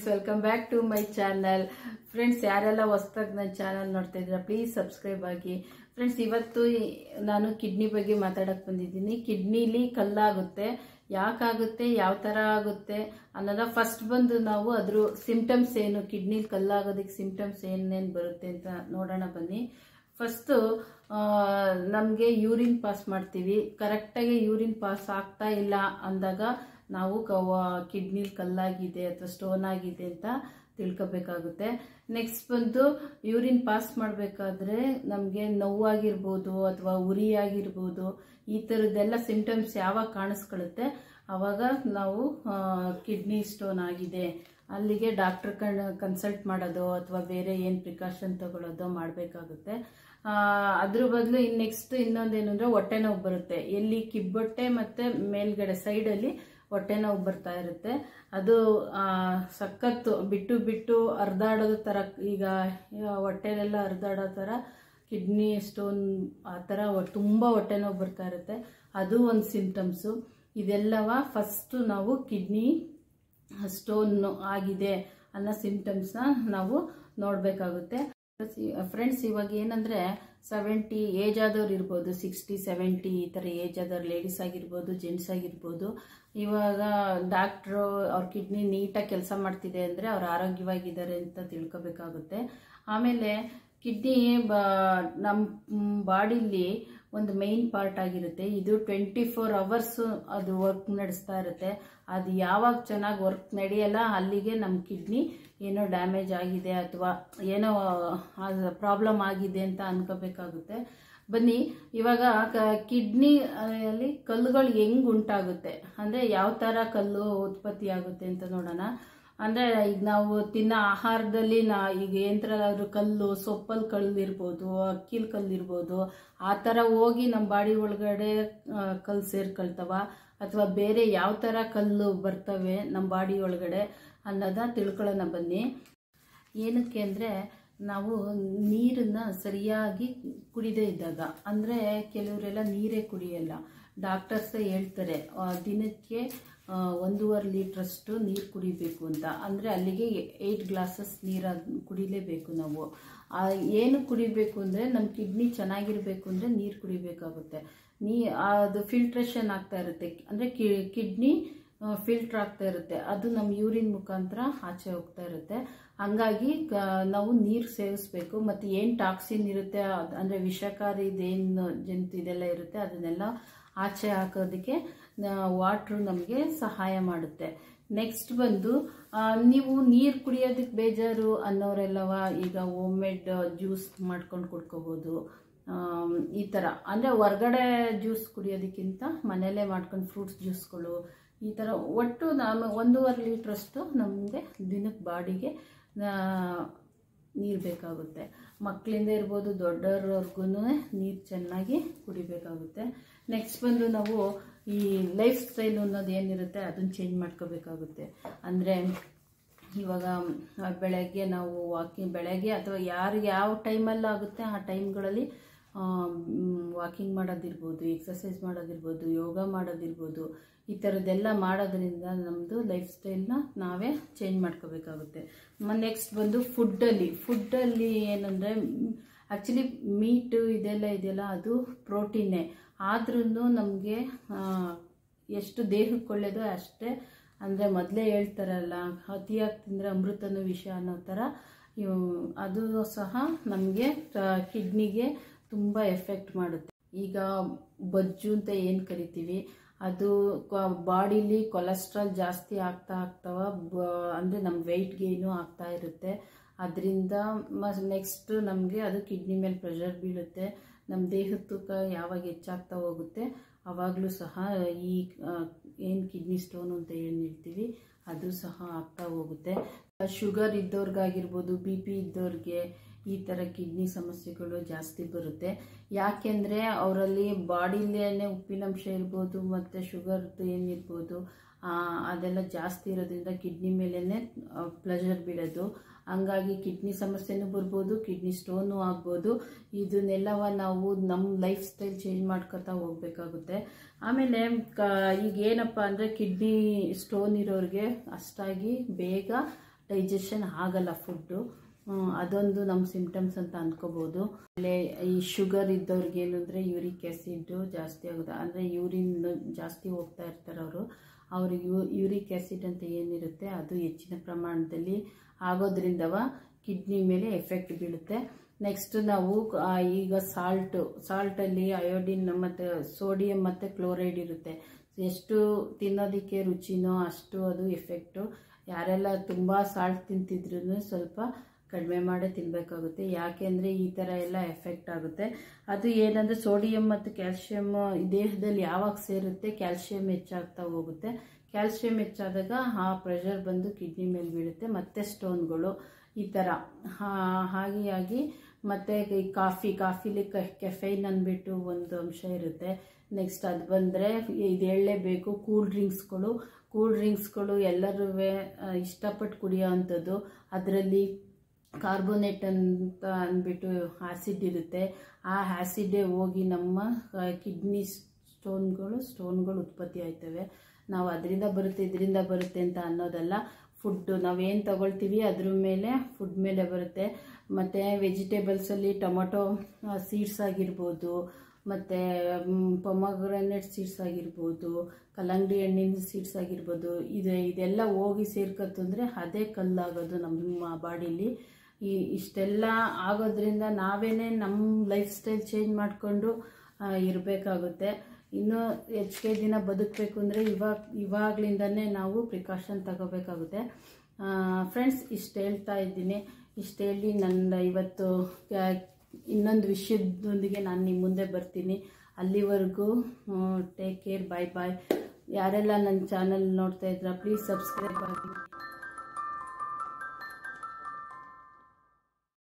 friends welcome back to my channel friends ಯಾರೆಲ್ಲ ಹೊಸ್ದಾಗಿ ನನ್ನ ಚಾನಲ್ ನೋಡ್ತಾ ಇದ್ದೀರಾ ಪ್ಲೀಸ್ ಸಬ್ಸ್ಕ್ರೈಬ್ ಆಗಿ ಫ್ರೆಂಡ್ಸ್ ಇವತ್ತು ಈ- ನಾನು ಕಿಡ್ನಿ ಬಗ್ಗೆ ಮಾತಾಡಕ್ಕೆ ಬಂದಿದ್ದೀನಿ ಕಿಡ್ನಿಲಿ ಕಲ್ಲಾಗುತ್ತೆ ಯಾಕಾಗುತ್ತೆ ಯಾವ ಥರ ಆಗುತ್ತೆ ಅನ್ನೋದ ಫಸ್ಟ್ ಬಂದು ನಾವು ಅದ್ರ ಸಿಂಪ್ಟಮ್ಸ್ ಏನು ಕಿಡ್ನಿಲಿ ಕಲ್ಲಾಗೋದಕ್ಕೆ ಸಿಂಪ್ಟಮ್ಸ್ ಏನೇನು ಬರುತ್ತೆ ಅಂತ ನೋಡೋಣ ಬನ್ನಿ ಫಸ್ಟು ನಮಗೆ ಯೂರಿನ್ ಪಾಸ್ ಮಾಡ್ತೀವಿ ಕರೆಕ್ಟಾಗಿ ಯೂರಿನ್ ಪಾಸ್ ಆಗ್ತಾ ಇಲ್ಲ ಅಂದಾಗ ನಾವು ಕಿಡ್ನಿಲಿ ಕಲ್ಲಾಗಿದೆ ಅಥವಾ ಸ್ಟೋನ್ ಆಗಿದೆ ಅಂತ ತಿಳ್ಕೊಬೇಕಾಗುತ್ತೆ ನೆಕ್ಸ್ಟ್ ಬಂದು ಯೂರಿನ್ ಪಾಸ್ ಮಾಡಬೇಕಾದ್ರೆ ನಮಗೆ ನೋವಾಗಿರ್ಬೋದು ಅಥವಾ ಉರಿ ಆಗಿರ್ಬೋದು ಈ ಥರದ್ದೆಲ್ಲ ಸಿಂಪ್ಟಮ್ಸ್ ಯಾವಾಗ ಕಾಣಿಸ್ಕೊಳ್ಳುತ್ತೆ ಆವಾಗ ನಾವು ಕಿಡ್ನಿ ಸ್ಟೋನ್ ಆಗಿದೆ ಅಲ್ಲಿಗೆ ಡಾಕ್ಟರ್ ಕಣ್ ಕನ್ಸಲ್ಟ್ ಮಾಡೋದು ಅಥವಾ ಬೇರೆ ಏನು ಪ್ರಿಕಾಷನ್ ತಗೊಳ್ಳೋದು ಮಾಡಬೇಕಾಗುತ್ತೆ ಅದ್ರ ಬದಲು ಇನ್ನು ನೆಕ್ಸ್ಟ್ ಇನ್ನೊಂದೇನು ಅಂದರೆ ಹೊಟ್ಟೆ ನೋವು ಬರುತ್ತೆ ಎಲ್ಲಿ ಕಿಬ್ಬೊಟ್ಟೆ ಮತ್ತು ಮೇಲ್ಗಡೆ ಸೈಡಲ್ಲಿ ಹೊಟ್ಟೆ ನೋವು ಬರ್ತಾ ಇರುತ್ತೆ ಅದು ಆ, ಸಖತ್ತು ಬಿಟ್ಟು ಬಿಟ್ಟು ಹರಿದಾಡೋದು ಥರ ಈಗ ಈಗ ಹೊಟ್ಟೆಲೆಲ್ಲ ಹರಿದಾಡೋ ಥರ ಕಿಡ್ನಿ ಸ್ಟೋನ್ ಆ ಥರ ತುಂಬ ಹೊಟ್ಟೆ ನೋವು ಬರ್ತಾ ಇರುತ್ತೆ ಅದು ಒಂದು ಸಿಂಪ್ಟಮ್ಸು ಇದೆಲ್ಲವ ಫಸ್ಟು ನಾವು ಕಿಡ್ನಿ ಸ್ಟೋನ್ ಆಗಿದೆ ಅನ್ನೋ ಸಿಂಪ್ಟಮ್ಸ್ನ ನಾವು ನೋಡಬೇಕಾಗುತ್ತೆ ಫ್ರೆಂಡ್ಸ್ ಇವಾಗ ಏನಂದರೆ ಸೆವೆಂಟಿ ಏಜ್ ಆದವ್ರು ಇರ್ಬೋದು ಸಿಕ್ಸ್ಟಿ ಸೆವೆಂಟಿ ಈ ಥರ ಏಜ್ ಆದವ್ರು ಲೇಡೀಸ್ ಆಗಿರ್ಬೋದು ಜೆಂಟ್ಸ್ ಆಗಿರ್ಬೋದು ಇವಾಗ ಡಾಕ್ಟ್ರು ಅವ್ರ ಕಿಡ್ನಿ ನೀಟಾಗಿ ಕೆಲಸ ಮಾಡ್ತಿದೆ ಅಂದರೆ ಅವ್ರು ಆರೋಗ್ಯವಾಗಿದ್ದಾರೆ ಅಂತ ತಿಳ್ಕೊಬೇಕಾಗುತ್ತೆ ಆಮೇಲೆ ಕಿಡ್ನಿ ಬ ನಮ್ಮ ಬಾಡಿಲಿ ಒಂದು ಮೈನ್ ಪಾರ್ಟ್ ಆಗಿರುತ್ತೆ ಇದು ಟ್ವೆಂಟಿ ಫೋರ್ ಅವರ್ಸು ಅದು ವರ್ಕ್ ನಡೆಸ್ತಾ ಇರುತ್ತೆ ಅದು ಯಾವಾಗ ಚೆನ್ನಾಗಿ ವರ್ಕ್ ನಡೆಯಲ್ಲ ಅಲ್ಲಿಗೆ ನಮ್ಮ ಕಿಡ್ನಿ ಏನೋ ಡ್ಯಾಮೇಜ್ ಆಗಿದೆ ಅಥವಾ ಏನೋ ಪ್ರಾಬ್ಲಮ್ ಆಗಿದೆ ಅಂತ ಅನ್ಕೋಬೇಕಾಗುತ್ತೆ ಬನ್ನಿ ಇವಾಗ ಕಿಡ್ನಿ ಅಲ್ಲಿ ಕಲ್ಲುಗಳು ಹೆಂಗ್ ಉಂಟಾಗುತ್ತೆ ಅಂದರೆ ಯಾವ ಥರ ಕಲ್ಲು ಉತ್ಪತ್ತಿ ಆಗುತ್ತೆ ಅಂತ ನೋಡೋಣ ಅಂದರೆ ಈಗ ನಾವು ತಿನ್ನೋ ಆಹಾರದಲ್ಲಿ ನಾ ಈಗ ಏನ್ರಾದ್ರೂ ಕಲ್ಲು ಸೊಪ್ಪಲ್ಲಿ ಕಲ್ಲು ಇರ್ಬೋದು ಅಕ್ಕಿಲ್ ಕಲ್ಲು ಇರ್ಬೋದು ಆ ಥರ ಹೋಗಿ ನಮ್ಮ ಬಾಡಿ ಒಳಗಡೆ ಆ, ಕಲ್ಲು ಸೇರ್ಕೊಳ್ತವ ಅಥವಾ ಬೇರೆ ಯಾವ ಥರ ಕಲ್ಲು ಬರ್ತವೆ ನಮ್ಮ ಬಾಡಿ ಒಳಗಡೆ ಅನ್ನೋದ ತಿಳ್ಕೊಳ್ಳೋಣ ಬನ್ನಿ ಏನಕ್ಕೆ ಅಂದರೆ ನಾವು ನೀರನ್ನ ಸರಿಯಾಗಿ ಕುಡಿದೇ ಇದ್ದಾಗ ಅಂದರೆ ಕೆಲವರೆಲ್ಲ ನೀರೇ ಕುಡಿಯಲ್ಲ ಡಾಕ್ಟರ್ಸ್ ಹೇಳ್ತಾರೆ ಆ, ದಿನಕ್ಕೆ ಆ, ಒಂದೂವರೆ ಲೀಟ್ರಷ್ಟು ನೀರು ಕುಡಿಬೇಕು ಅಂತ ಅಂದರೆ ಅಲ್ಲಿಗೆ ಏಯ್ಟ್ ಗ್ಲಾಸಸ್ ನೀರು ಕುಡಿಲೇಬೇಕು ನಾವು ಆ, ಏನು ಕುಡಿಬೇಕು ಅಂದರೆ ನಮ್ಮ ಕಿಡ್ನಿ ಚೆನ್ನಾಗಿರಬೇಕು ಅಂದರೆ ನೀರು ಕುಡಿಬೇಕಾಗುತ್ತೆ ನೀ ಅದು ಫಿಲ್ಟ್ರೇಷನ್ ಆಗ್ತಾ ಇರುತ್ತೆ ಅಂದರೆ ಕಿಡ್ನಿ ಫಿಲ್ಟ್ರ್ ಆಗ್ತಾ ಇರುತ್ತೆ ಅದು ನಮ್ಮ ಯೂರಿನ್ ಮುಖಾಂತರ ಆಚೆ ಹೋಗ್ತಾ ಇರುತ್ತೆ ಹಂಗಾಗಿ ಕ- ನಾವು ನೀರು ಸೇವಿಸ್ಬೇಕು ಮತ್ತು ಏನು ಟಾಕ್ಸಿನ್ ಇರುತ್ತೆ ಅದ್- ಅಂದರೆ ವಿಷಕಾರಿ ಇದೇನು ಜಂತು ಇದೆಲ್ಲ ಇರುತ್ತೆ ಅದನ್ನೆಲ್ಲ ಆಚೆ ಹಾಕೋದಕ್ಕೆ ವಾಟ್ರು ನಮಗೆ ಸಹಾಯ ಮಾಡುತ್ತೆ ನೆಕ್ಸ್ಟ್ ಬಂದು ಆ, ನೀವು ನೀರು ಕುಡಿಯೋದಕ್ಕೆ ಬೇಜಾರು ಅನ್ನೋರೆಲ್ಲವ ಈಗ ಹೋಮ್ ಮೇಡ್ ಜ್ಯೂಸ್ ಮಾಡ್ಕೊಂಡು ಕುಡ್ಕೋಬೋದು ಆಮ್, ಈ ಥರ ಅಂದರೆ ಹೊರ್ಗಡೆ ಜ್ಯೂಸ್ ಕುಡಿಯೋದಕ್ಕಿಂತ ಮನೆಯಲ್ಲೇ ಮಾಡ್ಕೊಂಡು ಫ್ರೂಟ್ಸ್ ಜ್ಯೂಸ್ಗಳು ಈ ಥರ ಒಟ್ಟು ನಾನು ಒಂದೂವರೆ ಲೀಟ್ರಷ್ಟು ನಮಗೆ ದಿನಕ್ಕೆ ಬಾಡಿಗೆ ನೀರು ಬೇಕಾಗುತ್ತೆ ಮಕ್ಕಳಿಂದ ಇರ್ಬೋದು ದೊಡ್ಡವ್ರವ್ರಿಗೂ ನೀರು ಚೆನ್ನಾಗಿ ಕುಡಿಬೇಕಾಗುತ್ತೆ ನೆಕ್ಸ್ಟ್ ಬಂದು ನಾವು ಈ ಲೈಫ್ ಸ್ಟೈಲ್ ಅನ್ನೋದು ಏನಿರುತ್ತೆ ಅದನ್ನು ಚೇಂಜ್ ಮಾಡ್ಕೋಬೇಕಾಗುತ್ತೆ ಅಂದರೆ ಇವಾಗ ಆ, ಬೆಳಗ್ಗೆ ನಾವು ವಾಕಿಂಗ್ ಬೆಳಗ್ಗೆ ಅಥವಾ ಯಾರು ಯಾವ ಟೈಮಲ್ಲಿ ಆಗುತ್ತೆ ಆ ಟೈಮ್ಗಳಲ್ಲಿ ವಾಕಿಂಗ್ ಮಾಡೋದಿರ್ಬೋದು ಎಕ್ಸಸೈಸ್ ಮಾಡೋದಿರ್ಬೋದು ಯೋಗ ಮಾಡೋದಿರ್ಬೋದು ಈ ಥರದ್ದೆಲ್ಲ ಮಾಡೋದ್ರಿಂದ ನಮ್ಮದು ಲೈಫ್ ಸ್ಟೈಲ್ನ ನಾವೇ ಚೇಂಜ್ ಮಾಡ್ಕೋಬೇಕಾಗುತ್ತೆ ನೆಕ್ಸ್ಟ್ ಬಂದು ಫುಡ್ಡಲ್ಲಿ ಫುಡ್ಡಲ್ಲಿ ಏನಂದರೆ ಆ್ಯಕ್ಚುಲಿ ಮೀಟು ಇದೆಲ್ಲ ಇದೆಯಲ್ಲ ಅದು ಪ್ರೋಟೀನೇ ಆದ್ರೂ ನಮಗೆ ಎಷ್ಟು ದೇಹಕ್ಕೆ ಒಳ್ಳೆಯದೋ ಅಷ್ಟೇ ಅಂದರೆ ಮೊದಲೇ ಹೇಳ್ತಾರಲ್ಲ ಅತಿಯಾಗಿ ತಿಂದರೆ ಅಮೃತನೂ ವಿಷ ಅನ್ನೋ ಥರ ಇವು- ಅದು ಸಹ ನಮಗೆ ಕಿಡ್ನಿಗೆ ತುಂಬ ಎಫೆಕ್ಟ್ ಮಾಡುತ್ತೆ ಈಗ ಬಜ್ಜು ಅಂತ ಏನು ಕರಿತೀವಿ ಅದು ಬಾಡಿಲಿ ಕೊಲೆಸ್ಟ್ರಾಲ್ ಜಾಸ್ತಿ ಆಗ್ತಾ ಆಗ್ತಾವ ಬ ಅಂದರೆ ನಮ್ಮ ವೆಯ್ಟ್ ಗೇನು ಆಗ್ತಾ ಇರುತ್ತೆ ಅದರಿಂದ ನೆಕ್ಸ್ಟ್ ನಮಗೆ ಅದು ಕಿಡ್ನಿ ಮೇಲೆ ಪ್ರೆಷರ್ ಬೀಳುತ್ತೆ ನಮ್ಮ ದೇಹದ ತೂಕ ಯಾವಾಗ ಹೆಚ್ಚಾಗ್ತಾ ಹೋಗುತ್ತೆ ಆವಾಗಲೂ ಸಹ ಈ ಏನು ಕಿಡ್ನಿ ಸ್ಟೋನ್ ಅಂತ ಏನು ಹೇಳ್ತೀವಿ ಅದು ಸಹ ಆಗ್ತಾ ಹೋಗುತ್ತೆ ಶುಗರ್ ಇದ್ದವ್ರಿಗಾಗಿರ್ಬೋದು ಬಿ ಪಿ ಇದ್ದವ್ರಿಗೆ ಈ ಥರ ಕಿಡ್ನಿ ಸಮಸ್ಯೆಗಳು ಜಾಸ್ತಿ ಬರುತ್ತೆ ಯಾಕೆಂದರೆ ಅವರಲ್ಲಿ ಬಾಡಿಲೇನೆ ಉಪ್ಪಿನಂಶ ಇರ್ಬೋದು ಮತ್ತು ಶುಗರ್ದು ಏನಿರ್ಬೋದು ಆ, ಅದೆಲ್ಲ ಜಾಸ್ತಿ ಇರೋದ್ರಿಂದ ಕಿಡ್ನಿ ಮೇಲೇ ಪ್ಲೆಷರ್ ಬೀಳೋದು ಹಂಗಾಗಿ ಕಿಡ್ನಿ ಸಮಸ್ಯೆನೂ ಬರ್ಬೋದು ಕಿಡ್ನಿ ಸ್ಟೋನು ಆಗ್ಬೋದು ಇದನ್ನೆಲ್ಲವ ನಾವು ನಮ್ಮ ಲೈಫ್ ಸ್ಟೈಲ್ ಚೇಂಜ್ ಮಾಡ್ಕೊತಾ ಹೋಗ್ಬೇಕಾಗುತ್ತೆ ಆಮೇಲೆ ಕ ಈಗ ಏನಪ್ಪ ಅಂದರೆ ಕಿಡ್ನಿ ಸ್ಟೋನ್ ಇರೋರಿಗೆ ಅಷ್ಟಾಗಿ ಬೇಗ ಡೈಜೆಷನ್ ಆಗಲ್ಲ ಫುಡ್ಡು ಅದೊಂದು ನಮ್ಮ ಸಿಂಪ್ಟಮ್ಸ್ ಅಂತ ಅಂದ್ಕೋಬೋದು ಆಮೇಲೆ ಈ ಶುಗರ್ ಇದ್ದವ್ರಿಗೆ ಏನು ಅಂದರೆ ಯೂರಿಕ್ ಆ್ಯಸಿಡ್ಡು ಜಾಸ್ತಿ ಆಗುತ್ತೆ ಅಂದರೆ ಯೂರಿನ್ ಜಾಸ್ತಿ ಹೋಗ್ತಾ ಇರ್ತಾರೆ ಅವರು ಅವ್ರಿಗೆ ಯೂ ಯೂರಿಕ್ ಆ್ಯಸಿಡ್ ಅಂತ ಏನಿರುತ್ತೆ ಅದು ಹೆಚ್ಚಿನ ಪ್ರಮಾಣದಲ್ಲಿ ಆಗೋದ್ರಿಂದವ ಕಿಡ್ನಿ ಮೇಲೆ ಎಫೆಕ್ಟ್ ಬೀಳುತ್ತೆ ನೆಕ್ಸ್ಟ್ ನಾವು ಆ, ಈಗ ಸಾಲ್ಟು ಸಾಲ್ಟಲ್ಲಿ ಅಯೋಡಿನ್ ಮತ್ತು ಸೋಡಿಯಂ ಮತ್ತು ಕ್ಲೋರೈಡ್ ಇರುತ್ತೆ ಎಷ್ಟು ತಿನ್ನೋದಕ್ಕೆ ರುಚಿನೋ ಅಷ್ಟು ಅದು ಎಫೆಕ್ಟು ಯಾರೆಲ್ಲ ತುಂಬ ಸಾಲ್ಟ್ ತಿಂತಿದ್ರು ಸ್ವಲ್ಪ ಕಡಿಮೆ ಮಾಡೇ ತಿನ್ನಬೇಕಾಗುತ್ತೆ ಯಾಕೆಂದರೆ ಈ ಥರ ಎಲ್ಲ ಎಫೆಕ್ಟ್ ಆಗುತ್ತೆ ಅದು ಏನಂದರೆ ಸೋಡಿಯಂ ಮತ್ತು ಕ್ಯಾಲ್ಶಿಯಮ್ ದೇಹದಲ್ಲಿ ಯಾವಾಗ ಸೇರುತ್ತೆ ಕ್ಯಾಲ್ಶಿಯಂ ಹೆಚ್ಚಾಗ್ತಾ ಹೋಗುತ್ತೆ ಕ್ಯಾಲ್ಶಿಯಂ ಹೆಚ್ಚಾದಾಗ ಆ ಪ್ರೆಷರ್ ಬಂದು ಕಿಡ್ನಿ ಮೇಲೆ ಬೀಳುತ್ತೆ ಮತ್ತೆ ಸ್ಟೋನ್ಗಳು ಈ ಥರ ಹಾ- ಹಾಗೆಯಾಗಿ ಮತ್ತು ಈ ಕಾಫಿ ಕಾಫಿಲಿ ಕೆಫೈನ್ ಅಂದ್ಬಿಟ್ಟು ಒಂದು ಅಂಶ ಇರುತ್ತೆ ನೆಕ್ಸ್ಟ್ ಅದು ಬಂದರೆ ಇದು ಹೇಳಲೇಬೇಕು ಕೂಲ್ ಡ್ರಿಂಕ್ಸ್ಗಳು ಕೂಲ್ ಡ್ರಿಂಕ್ಸ್ಗಳು ಎಲ್ಲರೂ ಇಷ್ಟಪಟ್ಟು ಕುಡಿಯೋ ಅಂಥದ್ದು ಅದರಲ್ಲಿ ಕಾರ್ಬೋನೇಟ್ ಅಂತ ಅಂದ್ಬಿಟ್ಟು ಆ್ಯಸಿಡ್ ಇರುತ್ತೆ ಆ ಆ್ಯಸಿಡೇ ಹೋಗಿ ನಮ್ಮ ಕಿಡ್ನಿ ಸ್ಟೋನ್ಗಳು ಸ್ಟೋನ್ಗಳು ಉತ್ಪತ್ತಿ ಆಯ್ತವೆ ನಾವು ಅದರಿಂದ ಬರುತ್ತೆ ಇದರಿಂದ ಬರುತ್ತೆ ಅಂತ ಅನ್ನೋದಲ್ಲ ಫುಡ್ಡು ನಾವೇನು ತಗೊಳ್ತೀವಿ ಅದ್ರ ಮೇಲೆ ಫುಡ್ ಮೇಲೆ ಬರುತ್ತೆ ಮತ್ತು ವೆಜಿಟೇಬಲ್ಸಲ್ಲಿ ಟೊಮೊಟೊ ಸೀಡ್ಸ್ ಆಗಿರ್ಬೋದು ಮತ್ತು ಪೊಮಗ್ರನೇಟ್ ಸೀಡ್ಸ್ ಆಗಿರ್ಬೋದು ಕಲ್ಲಂಗಡಿ ಹಣ್ಣಿನ ಸೀಡ್ಸ್ ಆಗಿರ್ಬೋದು ಇದು ಇದೆಲ್ಲ ಹೋಗಿ ಸೇರ್ಕತ್ತಂದರೆ ಅದೇ ಕಲ್ಲಾಗೋದು ನಮ್ಮ ಬಾಡೀಲಿ ಈ ಇಷ್ಟೆಲ್ಲ ಆಗೋದ್ರಿಂದ ನಾವೇನೇ ನಮ್ಮ ಲೈಫ್ ಸ್ಟೈಲ್ ಚೇಂಜ್ ಮಾಡಿಕೊಂಡು ಇರಬೇಕಾಗುತ್ತೆ ಇನ್ನು ಹೆಚ್ಚಿಗೆ ದಿನ ಬದುಕಬೇಕು ಅಂದರೆ ಇವಾಗ ಇವಾಗಲಿಂದನೇ ನಾವು ಪ್ರಿಕಾಷನ್ ತಗೋಬೇಕಾಗುತ್ತೆ ಫ್ರೆಂಡ್ಸ್ ಇಷ್ಟು ಹೇಳ್ತಾ ಇದ್ದೀನಿ ಇಷ್ಟು ಹೇಳಿ ನನ್ನ ಇವತ್ತು ಕ್ಯಾ- ಇನ್ನೊಂದು ವಿಷಯದೊಂದಿಗೆ ನಾನು ನಿಮ್ಮ ಮುಂದೆ ಬರ್ತೀನಿ ಅಲ್ಲಿವರೆಗೂ ಟೇಕ್ ಕೇರ್ ಬಾಯ್ ಬಾಯ್ ಯಾರೆಲ್ಲ ನನ್ನ ಚಾನಲ್ ನೋಡ್ತಾ ಇದ್ರ ಪ್ಲೀಸ್ ಸಬ್ಸ್ಕ್ರೈಬ್ ಆಗಿ